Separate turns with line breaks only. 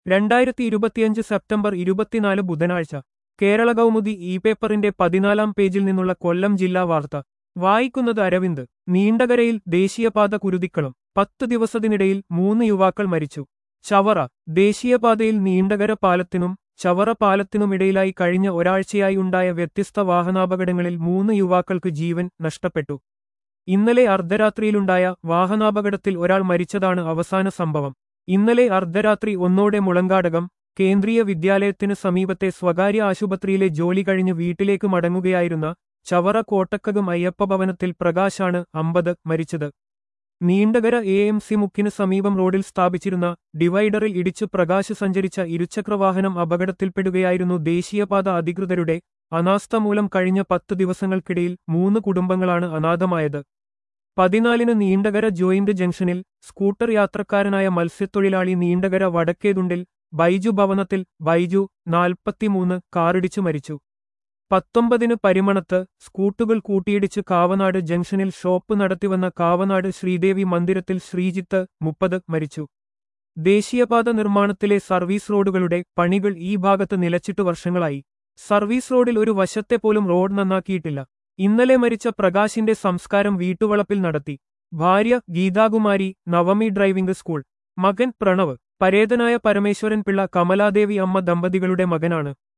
രണ്ടായിരത്തി ഇരുപത്തിയഞ്ച് സെപ്റ്റംബർ ഇരുപത്തിനാല് ബുധനാഴ്ച കേരള കൗമുദി ഇ പേപ്പറിന്റെ പതിനാലാം പേജിൽ നിന്നുള്ള കൊല്ലം ജില്ലാ വാർത്ത വായിക്കുന്നത് അരവിന്ദ് നീണ്ടകരയിൽ ദേശീയപാത കുരുതിക്കളം പത്ത് ദിവസത്തിനിടയിൽ മൂന്ന് യുവാക്കൾ മരിച്ചു ചവറ ദേശീയപാതയിൽ നീണ്ടകര പാലത്തിനും ചവറ പാലത്തിനുമിടയിലായി കഴിഞ്ഞ ഒരാഴ്ചയായി ഉണ്ടായ വ്യത്യസ്ത വാഹനാപകടങ്ങളിൽ മൂന്ന് യുവാക്കൾക്ക് ജീവൻ നഷ്ടപ്പെട്ടു ഇന്നലെ അർദ്ധരാത്രിയിലുണ്ടായ വാഹനാപകടത്തിൽ ഒരാൾ മരിച്ചതാണ് അവസാന സംഭവം ഇന്നലെ അർദ്ധരാത്രി ഒന്നോടെ മുളങ്കാടകം കേന്ദ്രീയ വിദ്യാലയത്തിന് സമീപത്തെ സ്വകാര്യ ആശുപത്രിയിലെ ജോലി കഴിഞ്ഞ് വീട്ടിലേക്ക് മടങ്ങുകയായിരുന്ന ചവറ കോട്ടക്കകം അയ്യപ്പ ഭവനത്തിൽ പ്രകാശാണ് അമ്പത് മരിച്ചത് നീണ്ടകര എ എം സി മുക്കിന് സമീപം റോഡിൽ സ്ഥാപിച്ചിരുന്ന ഡിവൈഡറിൽ ഇടിച്ചു പ്രകാശ് സഞ്ചരിച്ച ഇരുചക്രവാഹനം അപകടത്തിൽപ്പെടുകയായിരുന്നു ദേശീയപാത അധികൃതരുടെ അനാസ്ഥ മൂലം കഴിഞ്ഞ പത്ത് ദിവസങ്ങൾക്കിടയിൽ മൂന്ന് കുടുംബങ്ങളാണ് അനാഥമായത് പതിനാലിന് നീണ്ടകര ജോയിന്റ് ജംഗ്ഷനിൽ സ്കൂട്ടർ യാത്രക്കാരനായ മത്സ്യത്തൊഴിലാളി നീണ്ടകര വടക്കേതുണ്ടിൽ ബൈജു ഭവനത്തിൽ ബൈജു നാൽപ്പത്തിമൂന്ന് കാറിടിച്ചു മരിച്ചു പത്തൊമ്പതിന് പരിമണത്ത് സ്കൂട്ടുകൾ കൂട്ടിയിടിച്ച് കാവനാട് ജംഗ്ഷനിൽ ഷോപ്പ് നടത്തിവന്ന കാവനാട് ശ്രീദേവി മന്ദിരത്തിൽ ശ്രീജിത്ത് മുപ്പത് മരിച്ചു ദേശീയപാത നിർമ്മാണത്തിലെ സർവീസ് റോഡുകളുടെ പണികൾ ഈ ഭാഗത്ത് നിലച്ചിട്ടു വർഷങ്ങളായി സർവീസ് റോഡിൽ ഒരു വശത്തെ പോലും റോഡ് നന്നാക്കിയിട്ടില്ല ഇന്നലെ മരിച്ച പ്രകാശിന്റെ സംസ്കാരം വീട്ടുവളപ്പിൽ നടത്തി ഭാര്യ ഗീതാകുമാരി നവമി ഡ്രൈവിംഗ് സ്കൂൾ മകൻ പ്രണവ് പരേതനായ പരമേശ്വരൻ പിള്ള കമലാദേവി അമ്മ ദമ്പതികളുടെ മകനാണ്